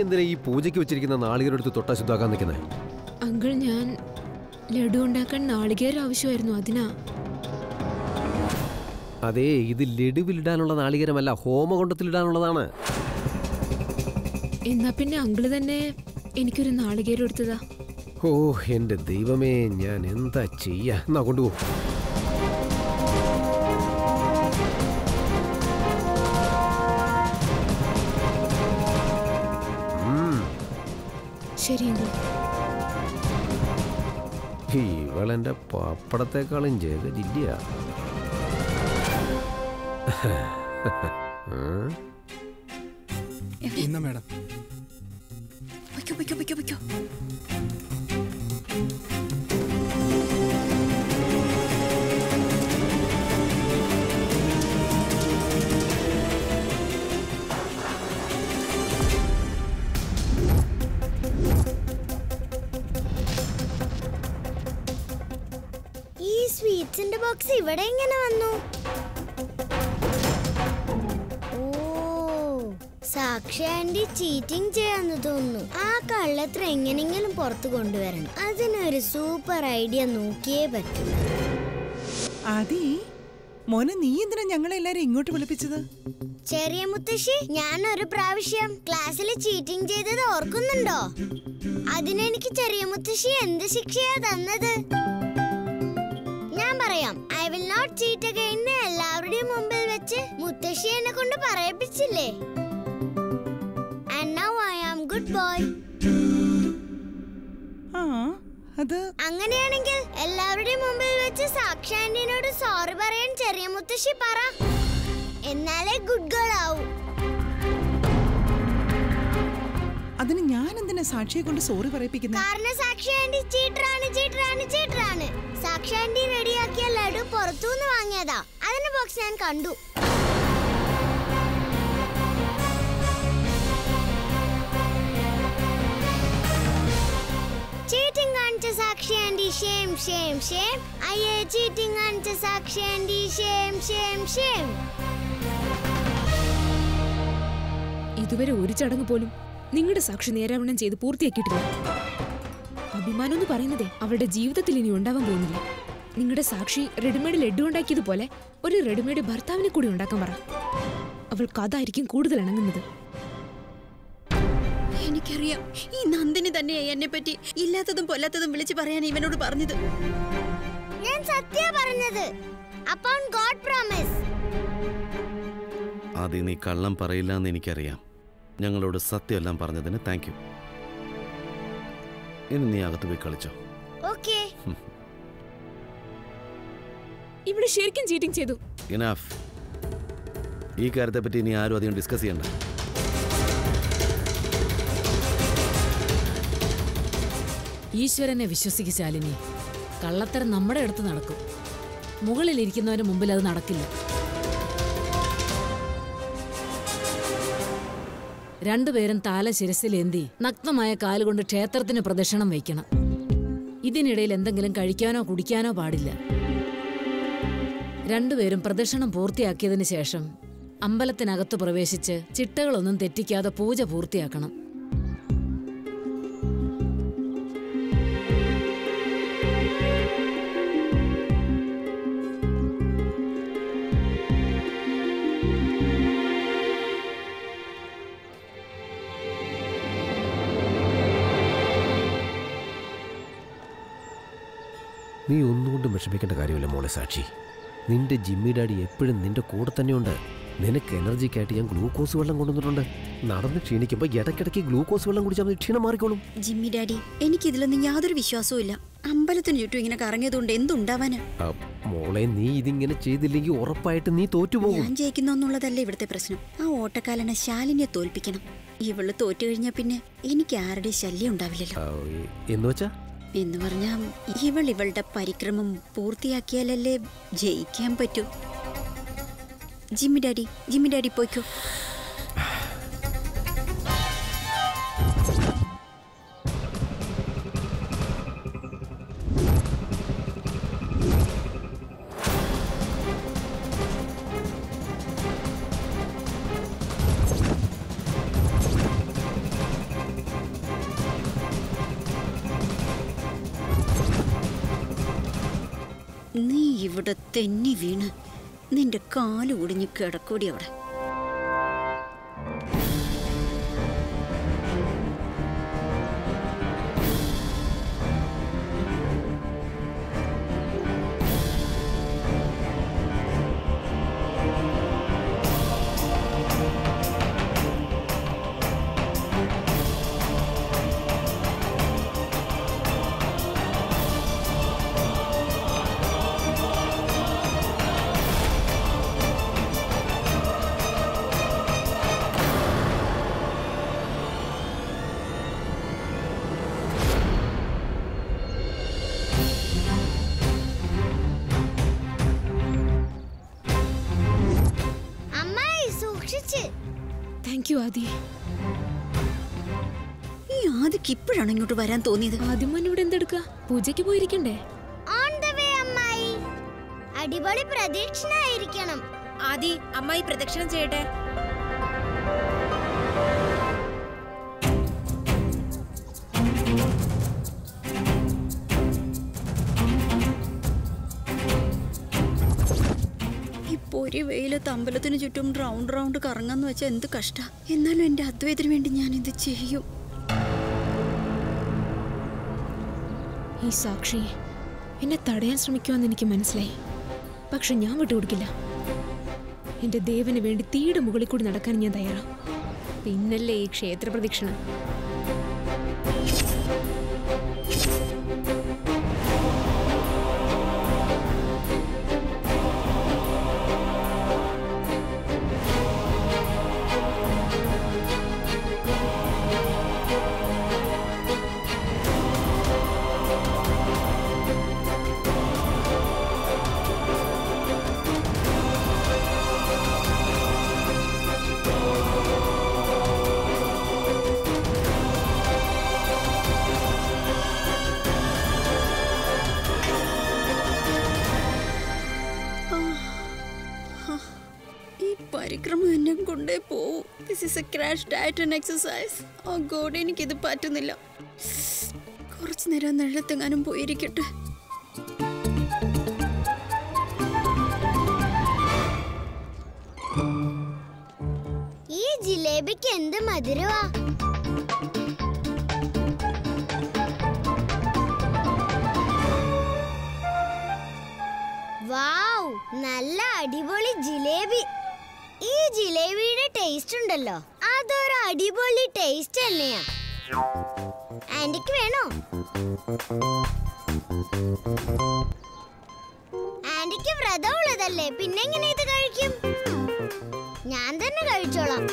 എന്തിനാ ഈ പൂജയ്ക്ക് വെച്ചിരിക്കുന്ന നാളികരെടുത്ത് തൊട്ടാ ശുദ്ധാക്കാൻ നിൽക്കുന്നത് അങ്കിൾ ഞാൻ ലഡു ഉണ്ടാക്കാൻ നാളികേരം ആവശ്യമായിരുന്നു അതിനാ അതേ ഇത് ലഡുവിലിടാനുള്ള നാളികരമല്ല ഹോമകുണ്ടത്തിലിടാനുള്ളതാണ് എന്നാ പിന്നെ അങ്കിള് തന്നെ എനിക്കൊരു നാളികേരം എടുത്തതാ ഓ എന്റെ ദൈവമേ ഞാൻ എന്താ ചെയ്യാ എന്നാ കൊണ്ടുപോ ഉം, ശരി അങ്കിൾ ഇവളെന്റെ പപ്പടത്തെക്കാളും ജഗജില്ല ഉം. ഇന്ന മേഡം പൊയ്ക്കോ പൊയ്ക്കോ പൊയ്ക്കോ പൊയ്ക്കോ ഈ സ്വീറ്റ്സിന്റെ ബോക്സ് ഇവിടെ എങ്ങനെ വന്നു ഓ സാക്ഷി ആന്റി ചീറ്റിംഗ് ചെയ്യാന്ന് തോന്നുന്നു ആ കള്ളത്ര എങ്ങനെങ്കിലും പുറത്തു കൊണ്ടുവരണം അതിനൊരു സൂപ്പർ ഐഡിയ നോക്കിയേ പറ്റൂ ആദി മോനെ നീ എന്തിനാ ഞങ്ങളെല്ലാരും ഇങ്ങോട്ട് വിളിപ്പിച്ചത് ചെറിയ മുത്തശ്ശി ഞാൻ ഒരു പ്രാവശ്യം ക്ലാസ്സിൽ ചീറ്റിംഗ് ചെയ്തത് ഓർക്കുന്നുണ്ടോ അതിനെനിക്ക് ചെറിയ മുത്തശ്ശി എന്ത് ശിക്ഷയാ തന്നത് ഞാൻ പറയാം I will not cheat again എല്ലാവരുടെയും മുമ്പിൽ വെച്ച് മുത്തശ്ശി എന്നെ കൊണ്ട് പറയിപ്പിച്ചില്ലേ and now I am good boy ആ അത് അങ്ങനെയാണെങ്കിൽ എല്ലാവരുടെയും മുമ്പിൽ വെച്ച് സാക്ഷാന്റിനോട് സോറി പറയാൻ ചെറിയ മുത്തശ്ശി പറ എന്നാലേ ഗുഡ് ഗേൾ ആവൂ അതിന് ഞാൻ എന്തിനാ സാക്ഷിയെ കൊണ്ട് സോറി പറയിപ്പിക്കുന്നത് കാരണം സാക്ഷി ആന്റി ചീറ്ററാണ് ചീറ്ററാണ് ചീറ്ററാണ് സാക്ഷി ആന്റി റെഡിയാക്കിയ ലഡു പുറത്തുനിന്ന് വാങ്ങിയതാ അതിന്റെ ബോക്സ് ഞാൻ കണ്ടു ചീറ്റിംഗ് കാണിച്ച സാക്ഷി ആന്റി ഷേം ഷേം ഷേം അയ്യേ ചീറ്റിംഗ് കാണിച്ച സാക്ഷി ആന്റി ഷേം ഷേം ഷേം ഇതുവരെ ഒരു ചടങ്ങ് പോലും നിങ്ങളുടെ സാക്ഷി നേരാവണ്ണം ചെയ്ത് പൂർത്തിയാക്കിയിട്ടില്ല അഭിമാനം എന്ന് പറയുന്നതേ അവളുടെ ജീവിതത്തിൽ ഇനി ഉണ്ടാവാൻ പോകുന്നില്ല നിങ്ങളുടെ സാക്ഷി റെഡിമെയ്ഡ് ലഡു ഉണ്ടാക്കിയതുപോലെ ഒരു റെഡിമെയ്ഡ് ഭർത്താവിനെ കൂടി ഉണ്ടാക്കാൻ പറ അവൾക്ക് അതായിരിക്കും കൂടുതൽ ഇണങ്ങുന്നത് എനിക്കറിയാം ഈ നന്ദിനി തന്നെയാ എന്നെ പറ്റി ഇല്ലാത്തതും കൊല്ലാത്തതും വിളിച്ചു പറയാൻ ഇവനോട് പറഞ്ഞത് ഞാൻ സത്യ പറഞ്ഞത് അപ്പോൾ ഗോഡ് പ്രോമിസ് ആദ്യ നീ കള്ളം പറയില്ല എന്ന് എനിക്കറിയാം ഞങ്ങളോട് സത്യമെല്ലാം പറഞ്ഞതിന് താങ്ക് യു ഇനി നീ അകത്ത് പോയി കളിച്ചോ ഓക്കേ ഇവിടെ ശരിക്കും ചീറ്റിംഗ് ചെയ്തു ഇനാഫ് ഈ കാര്യത്തെപ്പറ്റി ഇനി ആരും അധികം ഡിസ്കസ് ചെയ്യണ്ട ഈശ്വരനെ വിശ്വസിക്ക് ശാലിനി കള്ളത്തരം നമ്മുടെ അടുത്ത് നടക്കും മുകളിലിരിക്കുന്നവരുടെ മുമ്പിൽ അത് നടക്കില്ല രണ്ടുപേരും താല ശിരസിലേന്തി നഗ്നമായ കാലുകൊണ്ട് ക്ഷേത്രത്തിന് പ്രദക്ഷിണം വയ്ക്കണം ഇതിനിടയിൽ എന്തെങ്കിലും കഴിക്കാനോ കുടിക്കാനോ പാടില്ല രണ്ടുപേരും പ്രദക്ഷിണം പൂർത്തിയാക്കിയതിന് ശേഷം അമ്പലത്തിനകത്ത് പ്രവേശിച്ച് ചിട്ടകളൊന്നും തെറ്റിക്കാതെ പൂജ പൂർത്തിയാക്കണം നീ ഒന്നുകൊണ്ടും വിഷമിക്കേണ്ട കാര്യമില്ല മോളെ സാക്ഷി നിന്റെ ജിമ്മി ഡാഡി എപ്പോഴും നിന്റെ കൂടെ തന്നെയുണ്ട് നിനക്ക് എനർജിക്കായിട്ട് ഞാൻ ഗ്ലൂക്കോസ് വെള്ളം കൊണ്ടുവന്നിട്ടുണ്ട് നടന്ന് ക്ഷീണിക്കുമ്പോൾ ഇടയ്ക്കിടയ്ക്ക് ഗ്ലൂക്കോസ് വെള്ളം കുടിച്ചാൽ മതി ക്ഷീണം മാറിക്കോളും ജിമ്മി ഡാഡി എനിക്കിതിലൊന്നും യാതൊരു വിശ്വാസവും ഇല്ല അമ്പലത്തിന് ചുറ്റും ഇങ്ങനെ കറങ്ങിയതുകൊണ്ട് എന്തുണ്ടാവാനാ ആ, മോളെ നീ ഇതിങ്ങനെ ചെയ്തില്ലെങ്കിൽ ഉറപ്പായിട്ട് നീ തോറ്റുപോകും ഞാൻ ജയിക്കുന്നോന്നുള്ളതല്ല ഇവിടുത്തെ പ്രശ്നം ആ ഓട്ടക്കാലനെ ശാലിനിയെ തോൽപ്പിക്കണം ഇവള് തോറ്റു കഴിഞ്ഞാ പിന്നെ എനിക്ക് ആരുടെ ശല്യം ഉണ്ടാവില്ലല്ലോ ആ, എന്ന് വെച്ചാ എന്ന് പറഞ്ഞാൽ ഇവൾ ഇവളുടെ പരിക്രമം പൂർത്തിയാക്കിയാലല്ലേ ജയിക്കാൻ പറ്റൂ ജിമ്മി ഡാഡി ജിമ്മി ഡാഡി പോയിക്കോ നീ ഇവിടെ തെന്നി വീണ് നിന്റെ കാല് ഒടിഞ്ഞ് കിടക്കൂടി അവിടെ അമ്മായി സൂക്ഷിച്ച് താങ്ക് യു ആദി ഈ ആദ്യക്ക് ഇപ്പോഴാണ് ഇങ്ങോട്ട് വരാൻ തോന്നിയത് ആദ്യം ഇവിടെ എന്തെടുക്ക പൂജയ്ക്ക് പോയിരിക്കണ്ടേ ഓൺ ദ വേ അമ്മായി അടിപൊളി പ്രദക്ഷിണായിരിക്കണം ആദി അമ്മായി പ്രദക്ഷിണം ചെയ്യട്ടെ ഈ പൊരി വെയിലത്ത് അമ്പലത്തിന് ചുറ്റും റൗണ്ട് റൗണ്ട് കറങ്ങാന്ന് വെച്ചാൽ എന്ത് കഷ്ട എന്നാലും എന്റെ അദ്വൈതിന് വേണ്ടി ഞാൻ ഇത് ചെയ്യും ഈ സാക്ഷി എന്നെ തടയാൻ ശ്രമിക്കുമെന്ന് എനിക്ക് മനസ്സിലായി പക്ഷെ ഞാൻ വിട്ടുകൊടുക്കില്ല എന്റെ ദേവന് വേണ്ടി തീയുടെ മുകളിൽ കൂടി നടക്കാൻ ഞാൻ തയ്യാറാ പിന്നല്ലേ ഈ ക്ഷേത്ര പ്രദക്ഷിണം ഈ പരിക്രമം എന്നെ കൊണ്ടേ പോവും this is a crash diet and exercise oh god എനിക്കിത് പറ്റുന്നില്ല കുറച്ചു നേരം നിഴത്തെങ്ങാനും പോയിരിക്കട്ടെ ഈ ജിലേബിക്ക് എന്ത് മധുരവാ വാവ് നല്ല അടിപൊളി ജിലേബി ഈ ജിലേബിയുടെ ടേസ്റ്റ് ഉണ്ടല്ലോ അതൊരു അടിപൊളി ടേസ്റ്റ് തന്നെയാ ആന്റിക്ക് വേണോ ആന്റിക്ക് വ്രതമുള്ളതല്ലേ പിന്നെ എങ്ങനെ ഇത് കഴിക്കും ഞാൻ തന്നെ കഴിച്ചോളാം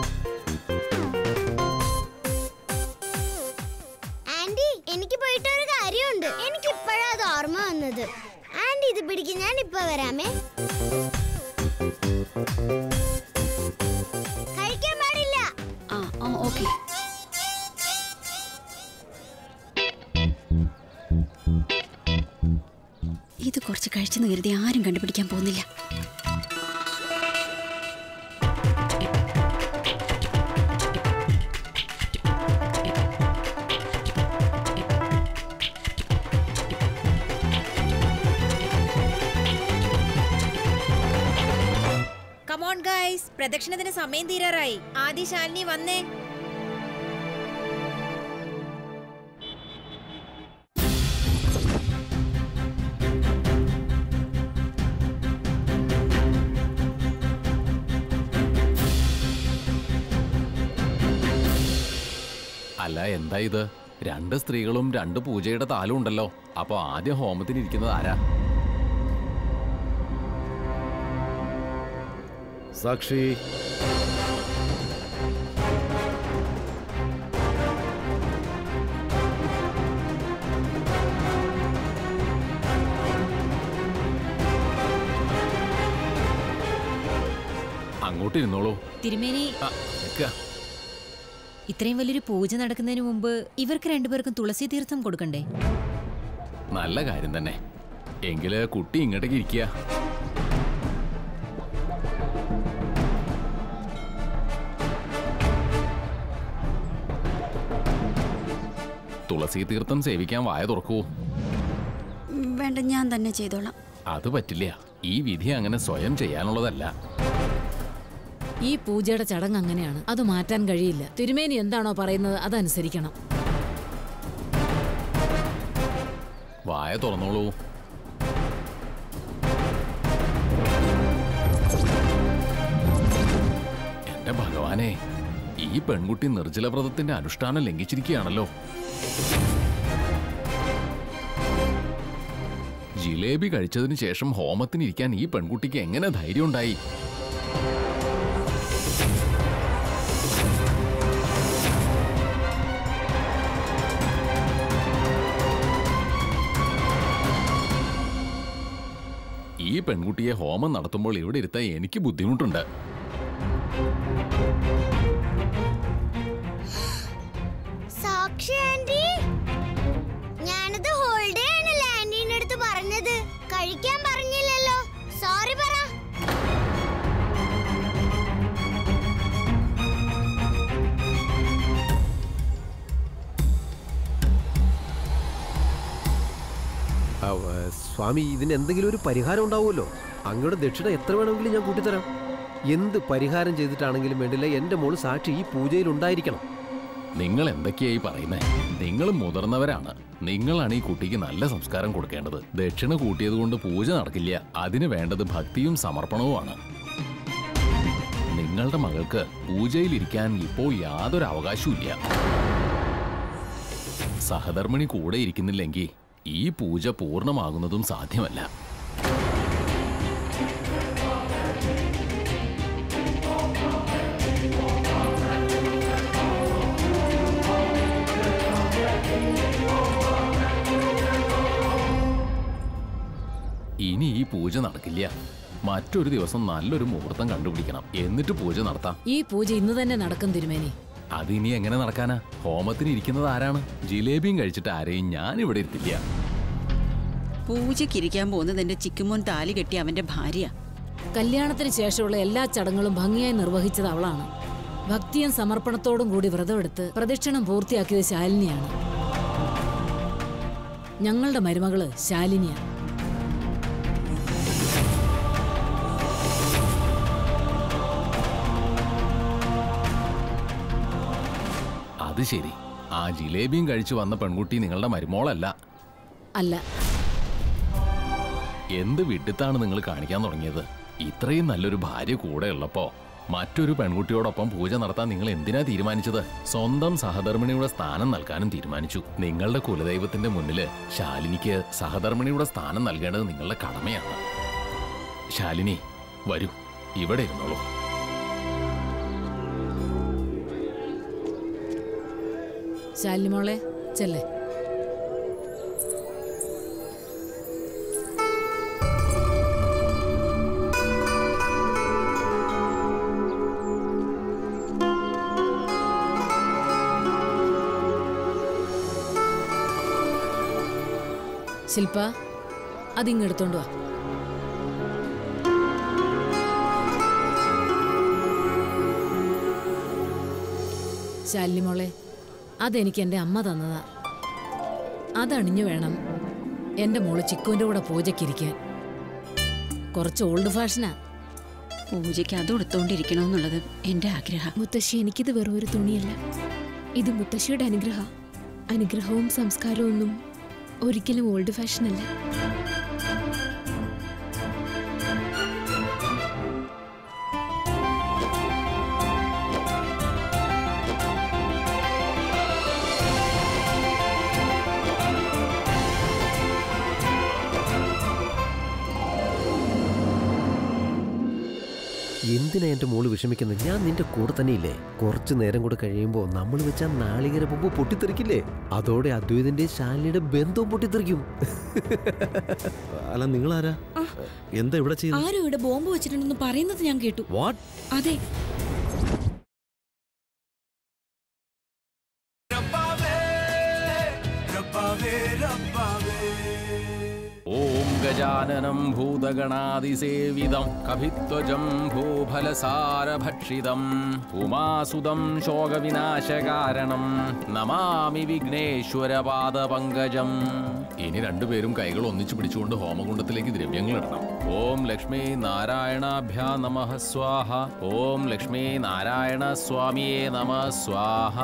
ആന്റി എനിക്ക് പോയിട്ട് ഒരു കാര്യമുണ്ട് എനിക്ക് ഇപ്പോഴാ അത് ഓർമ്മ വന്നത് ആന്റി ഇത് പിടിക്കും ഞാൻ ഇപ്പൊ വരാമേ കഴിക്കാൻ പാടില്ല ആ ആ ഓക്കെ ഇത് കുറച്ച് കഴിച്ചെന്ന് കരുതി ആരും കണ്ടുപിടിക്കാൻ പോകുന്നില്ല കമോൺ ഗൈസ് പ്രദക്ഷിണത്തിന് സമയം തീരാറായി ആദി ശാലിനി വന്നേ അല്ല എന്താ ഇത് രണ്ട് സ്ത്രീകളും രണ്ട് പൂജയുടെ താലും ഉണ്ടല്ലോ അപ്പൊ ആദ്യം ഹോമത്തിന് ഇരിക്കുന്നത് ആരാ സാക്ഷി അങ്ങോട്ട് ഇരുന്നോളൂ തിരുമേനി ആ, നിക്ക. ഇത്രയും വലിയൊരു പൂജ നടക്കുന്നതിന് മുമ്പ് ഇവർക്ക് രണ്ടുപേർക്കും തുളസി തീർത്ഥം കൊടുക്കണ്ടേ നല്ല കാര്യം തന്നെ എങ്കില് കുട്ടി ഇങ്ങോട്ടേക്ക് ഇരിക്കുക തുളസി തീർത്ഥം സേവിക്കാൻ വായ തുറക്കൂ വേണ്ട ഞാൻ തന്നെ ചെയ്തോളാം അത് പറ്റില്ല ഈ വിധി അങ്ങനെ സ്വയം ചെയ്യാനുള്ളതല്ല ഈ പൂജയുടെ ചടങ്ങ് അങ്ങനെയാണ് അത് മാറ്റാൻ കഴിയില്ല തിരുമേനി എന്താണോ പറയുന്നത് അതനുസരിക്കണം വായ തുറന്നോളൂ എന്റെ ഭഗവാനെ ഈ പെൺകുട്ടി നിർജ്ജല വ്രതത്തിന്റെ അനുഷ്ഠാനം ലംഘിച്ചിരിക്കുകയാണല്ലോ ജിലേബി കഴിച്ചതിന് ശേഷം ഹോമത്തിനിരിക്കാൻ ഈ പെൺകുട്ടിക്ക് എങ്ങനെ ധൈര്യം ഉണ്ടായി ഈ പെൺകുട്ടിയെ ഹോമം നടത്തുമ്പോൾ ഇവിടെ ഇരുത്താൻ എനിക്ക് ബുദ്ധിമുട്ടുണ്ട് സാക്ഷി ആന്റി ഞാനത് ഹോൾഡേ ആണല്ലേ ആന്റീന്റെ അടുത്ത് പറഞ്ഞത് കഴിക്കാൻ പറഞ്ഞില്ലല്ലോ സോറി പറ ആ, ഏ, സ്വാമി ഇതിന് എന്തെങ്കിലും ഒരു പരിഹാരം ഉണ്ടാവുമല്ലോ അങ്ങയുടെ ദക്ഷിണ എത്ര വേണമെങ്കിലും ഞാൻ കൂട്ടിത്തരാം എന്ത് പരിഹാരം ചെയ്തിട്ടാണെങ്കിലും വേണ്ടില്ല എൻ്റെ മോള് സാക്ഷി ഈ പൂജയിൽ ഉണ്ടായിരിക്കണം നിങ്ങൾ എന്തൊക്കെയായി പറയുന്നത് നിങ്ങൾ മുതിർന്നവരാണ് നിങ്ങളാണ് ഈ കുട്ടിക്ക് നല്ല സംസ്കാരം കൊടുക്കേണ്ടത് ദക്ഷിണ കൂട്ടിയത് കൊണ്ട് പൂജ നടക്കില്ല അതിന് വേണ്ടത് ഭക്തിയും സമർപ്പണവുമാണ് നിങ്ങളുടെ മകൾക്ക് പൂജയിലിരിക്കാൻ ഇപ്പോൾ യാതൊരു അവകാശവും ഇല്ല സഹധർമ്മിണി കൂടെ ഇരിക്കുന്നില്ലെങ്കിൽ ഈ പൂജ പൂർണ്ണമാകുന്നതും സാധ്യമല്ല ഇനി ഈ പൂജ നടക്കില്ല മറ്റൊരു ദിവസം നല്ലൊരു മുഹൂർത്തം കണ്ടുപിടിക്കണം എന്നിട്ട് പൂജ നടത്താം ഈ പൂജ ഇന്ന് തന്നെ നടക്കും തിരുമേനി അതിനി എങ്ങനെ നടക്കാനാ ഹോമത്തിന് ഇരിക്കുന്നത് ആരാണ് ജിലേബിയും കഴിച്ചിട്ട് ആരെയും ഞാൻ ഇവിടെ ഇരുത്തില്ല പൂജയ്ക്കിരിക്കാൻ പോകുന്നത് എന്റെ ചിക്കുമോൻ താലി കെട്ടി അവന്റെ ഭാര്യ കല്യാണത്തിന് ശേഷമുള്ള എല്ലാ ചടങ്ങുകളും ഭംഗിയായി നിർവഹിച്ചത് അവളാണ് ഭക്തിയും സമർപ്പണത്തോടും കൂടി വ്രതമെടുത്ത് പ്രദക്ഷിണം പൂർത്തിയാക്കിയത് ശാലിനിയാണ് ഞങ്ങളുടെ മരുമകള് ശാലിനിയാണ് അത് ശരി ആ ജിലേബിയും കഴിച്ചു വന്ന പെൺകുട്ടി നിങ്ങളുടെ മരുമോളല്ല അല്ല എന്ത് വിഡിത്താണ് നിങ്ങൾ കാണിക്കാൻ തുടങ്ങിയത് ഇത്രയും നല്ലൊരു ഭാര്യ കൂടെ ഉള്ളപ്പോ മറ്റൊരു പെൺകുട്ടിയോടൊപ്പം പൂജ നടത്താൻ നിങ്ങൾ എന്തിനാ തീരുമാനിച്ചത് സ്വന്തം സഹധർമ്മിണിയുടെ സ്ഥാനം നൽകാനും തീരുമാനിച്ചു നിങ്ങളുടെ കുലദൈവത്തിന്റെ മുന്നില് ശാലിനിക്ക് സഹധർമ്മിണിയുടെ സ്ഥാനം നൽകേണ്ടത് നിങ്ങളുടെ കടമയാണ് ശാലിനി വരൂ ഇവിടെ ഇരുന്നോളൂ ശാലിനി മോളെ ചെല്ലേ ശില്പ അതിങ്ങെടുത്തോണ്ട് വാ ശാലിനി മോളെ അതെനിക്ക് എൻ്റെ അമ്മ തന്നതാ അതണിഞ്ഞു വേണം എൻ്റെ മോള് ചിക്കുവിൻ്റെ കൂടെ പൂജയ്ക്കിരിക്കാൻ കുറച്ച് ഓൾഡ് ഫാഷനാ പൂജയ്ക്ക് അത് ഉടുത്തോണ്ടിരിക്കണമെന്നുള്ളത് എന്റെ ആഗ്രഹം മുത്തശ്ശി എനിക്കിത് വെറും ഒരു തുണിയല്ല ഇത് മുത്തശ്ശിയുടെ അനുഗ്രഹ അനുഗ്രഹവും സംസ്കാരവും ഒന്നും ഒരിക്കലും ഓൾഡ് ഫാഷൻ അല്ല എന്തിനാ എൻ്റെ മോള് വിഷമിക്കുന്നത് ഞാൻ നിന്റെ കൂടെ തന്നെ ഇല്ലേ കുറച്ചു നേരം കൂടെ കഴിയുമ്പോൾ നമ്മൾ വെച്ച നാളികര മുമ്പ് പൊട്ടിത്തെറിക്കില്ലേ അതോടെ അദ്വൈതിന്റെ ശാലിനിയുടെ ബന്ധവും പൊട്ടിത്തെറിക്കും അല്ല നിങ്ങളാരാ എന്താ ഇവിടെ ചെയ്യുന്നത് ആരോ ഇവിടെ ബോംബ് വെച്ചിട്ടുണ്ടെന്ന് പറയുന്നത് ഞാൻ കേട്ടു വാട്ട് അതെ ഓം ഗജാനനം ഭൂതഗണാതിസേവിതം കഭിത്വജം ഭൂഫലസാരഭക്ഷിതം ഉമാസുതം ശോകവിനാശകാരണം നമാമി വിഘ്നേശ്വരപാദപങ്കജം ഇനി രണ്ടുപേരും കൈകൾ ഒന്നിച്ചു പിടിച്ചുകൊണ്ട് ഹോമകുണ്ടത്തിലേക്ക് ദ്രവ്യങ്ങൾ ഇടണം ഓം ലക്ഷ്മി നാരായണാഭ്യാ നമഃ സ്വാഹ ഓം ലക്ഷ്മി നാരായണ സ്വാമിയേ നമ സ്വാഹ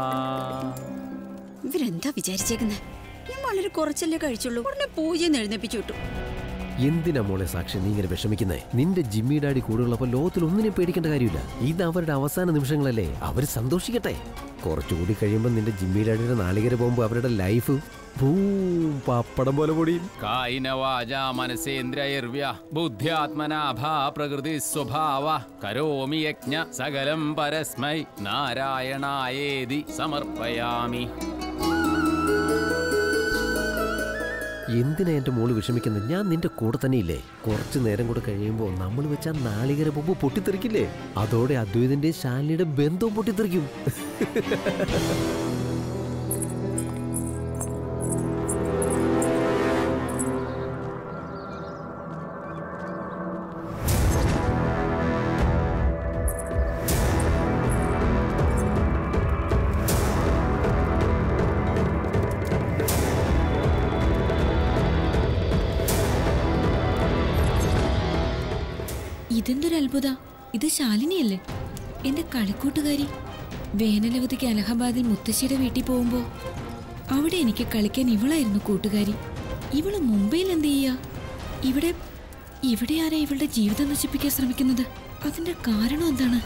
ഇവരെന്താ വിചാരിച്ചേക്കുന്നത് ഞാൻ വളരെ കുറച്ചല്ലേ കഴിച്ചുള്ളൂ ഉടനെ പൂജ എഴുന്നേപ്പിച്ചു വിട്ടു എന്തിനാ മോളെ സാക്ഷി നീ ഇങ്ങനെ വിഷമിക്കുന്നേ നിന്റെ ജിമ്മി ഡാഡി കൂടെയുള്ളപ്പോൾ ലോകത്തിൽ ഒന്നിനും പേടിക്കേണ്ട കാര്യമില്ല ഇത് അവരുടെ അവസാന നിമിഷങ്ങളല്ലേ അവർ സന്തോഷിക്കട്ടെ കുറച്ചുകൂടി കഴിയുമ്പോൾ നിന്റെ ജിമ്മി ഡാഡിയുടെ നാളികര പോകുമ്പോൾ അവരുടെ ലൈഫ് ഭൂം പപ്പടം പോലെ പൊടിയും കായിന വാച മനസേന്ദ്രിയർവ്യ ബുദ്ധ്യാത്മനാഭാ പ്രകൃതി സ്വഭാവ കരോമി യജ്ഞ സകലം പരസ്മൈ നാരായണായേതി സമർപ്പയാമി എന്തിനാ എന്റെ മോള് വിഷമിക്കുന്നത് ഞാൻ നിന്റെ കൂടെ തന്നെ ഇല്ലേ കുറച്ചു നേരം കൂടെ കഴിയുമ്പോൾ നമ്മൾ വെച്ച നാളികര പൊമ്പ് പൊട്ടിത്തെറിക്കില്ലേ അതോടെ അദ്വൈതിന്റെ ശാലിനിയുടെ ബന്ധവും പൊട്ടിത്തെറിക്കും ഇതെന്തൊരു അത്ഭുത ഇത് ശാലിനിയല്ലേ എന്റെ കളിക്കൂട്ടുകാരി വേനലവധിക്ക് അലഹബാദിൽ മുത്തശ്ശിയുടെ വീട്ടിൽ പോകുമ്പോ അവിടെ എനിക്ക് കളിക്കാൻ ഇവളായിരുന്നു കൂട്ടുകാരി ഇവള് മുംബൈയിൽ എന്ത് ചെയ്യാ ഇവിടെ ഇവിടെ ആരാ ഇവളുടെ ജീവിതം നശിപ്പിക്കാൻ ശ്രമിക്കുന്നത് അതിന്റെ കാരണം എന്താണ്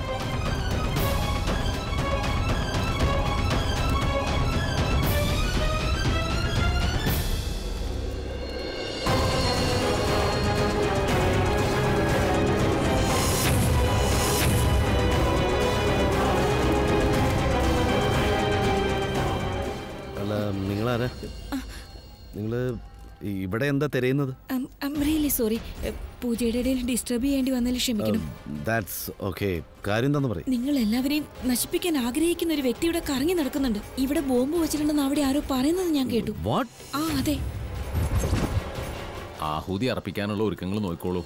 അല്ല നിങ്ങളാരാ നിങ്ങൾ ഇവിടെ എന്താ തിരയുന്നത് റിയലി സോറി പൂജയുടെ ഇടയിൽ ഡിസ്റ്റർബ് ചെയ്യേണ്ടി വന്നതിൽ ക്ഷമിക്കണം ദാറ്റ്സ് ഓക്കെ കാര്യം എന്താന്ന് പറയും നിങ്ങൾ എല്ലാവരെയും നശിപ്പിക്കാൻ ആഗ്രഹിക്കുന്ന ഒരു വ്യക്തി ഇവിടെ കറങ്ങി നടക്കുന്നുണ്ട് ഇവിടെ ബോംബ് വെച്ചിട്ടുണ്ടെന്ന് അവിടെ ആരോ പറയുന്നത് ഞാൻ കേട്ടു വാട്ട് ആ അതെ ആഹൂതി അർപ്പിക്കാനുള്ള ഒരുക്കങ്ങൾ നോക്കിക്കോളൂ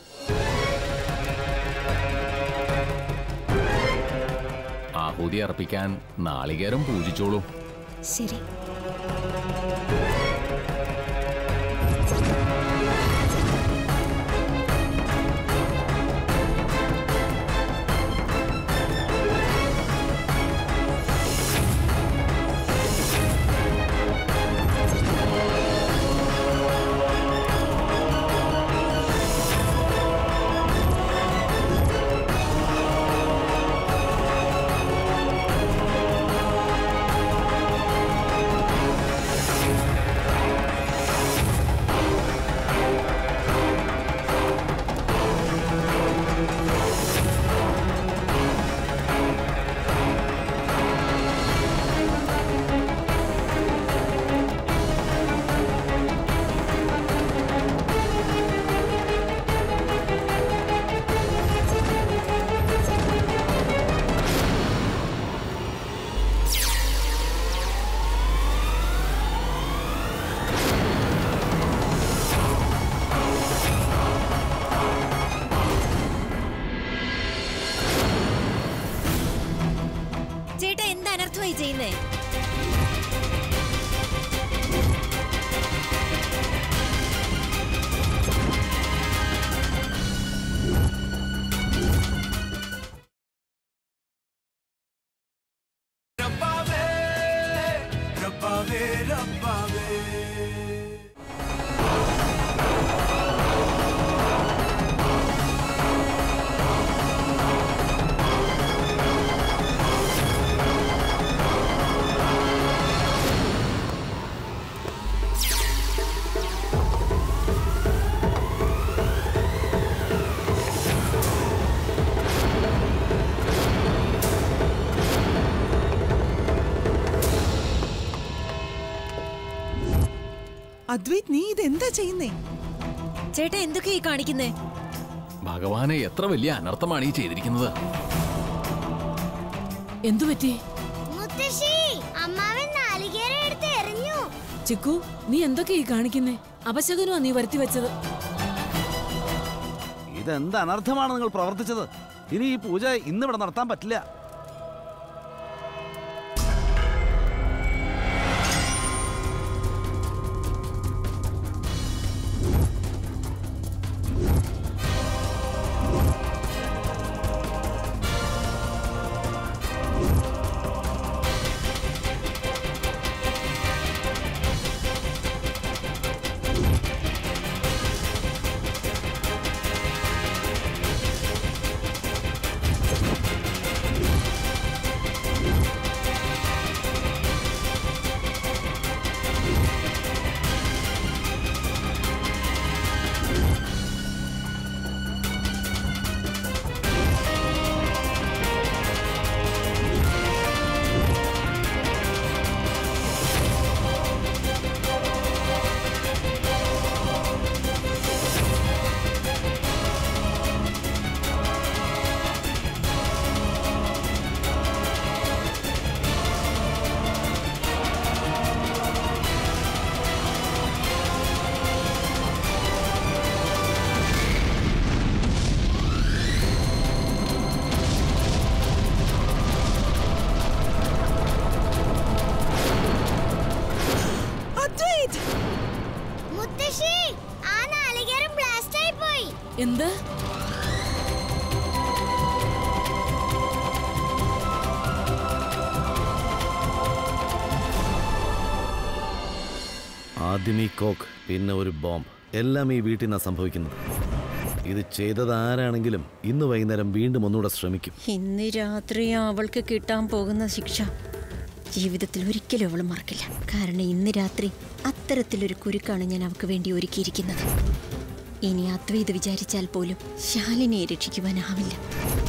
ആഹൂതി അർപ്പിക്കാൻ നാളികേരം പൂജിച്ചോളൂ ശരി ചേട്ടാ എന്താ അനർത്ഥമായി ചെയ്യുന്നേ അദ്വൈത് നീ ഇതെന്താ ചെയ്യുന്നേ ചേട്ടാ എന്തൊക്കെയാ ഈ കാണിക്കുന്നേ ഭഗവാനെ എത്ര വലിയ അനർത്ഥമാണ് ഈ ചെയ്തിരിക്കുന്നത് എന്തു പറ്റി മുത്തശ്ശി അമ്മാവൻ നാളികേര എടുത്ത് എറിഞ്ഞു ചിക്കു നീ എന്തൊക്കെയാ ഈ കാണിക്കുന്നേ അപശകനുമാ നീ വരുത്തി വെച്ചത് ഇതെന്ത് അനർത്ഥമാണ് നിങ്ങൾ പ്രവർത്തിച്ചത് ഇനി ഈ പൂജ ഇന്നിവിടെ നടത്താൻ പറ്റില്ല എന്ത് ആദ്യം ഈ കോക്ക് പിന്നെ ഒരു ബോംബ് എല്ലാം ഈ വീട്ടിൽ നിന്നാണ് സംഭവിക്കുന്നത് ഇത് ചെയ്തത് ആരാണെങ്കിലും ഇന്ന് വൈകുന്നേരം വീണ്ടും ഒന്നുകൂടെ ശ്രമിക്കും ഇന്ന് രാത്രി അവൾക്ക് കിട്ടാൻ പോകുന്ന ശിക്ഷ ജീവിതത്തിൽ ഒരിക്കലും അവൾ മറക്കില്ല കാരണം ഇന്ന് രാത്രി അത്തരത്തിലൊരു കുരുക്കാണ് ഞാൻ അവൾക്ക് വേണ്ടി ഒരുക്കിയിരിക്കുന്നത് ഇനി അദ്വൈത് വിചാരിച്ചാൽ പോലും ശാലിനിയെ രക്ഷിക്കുവാനാവില്ല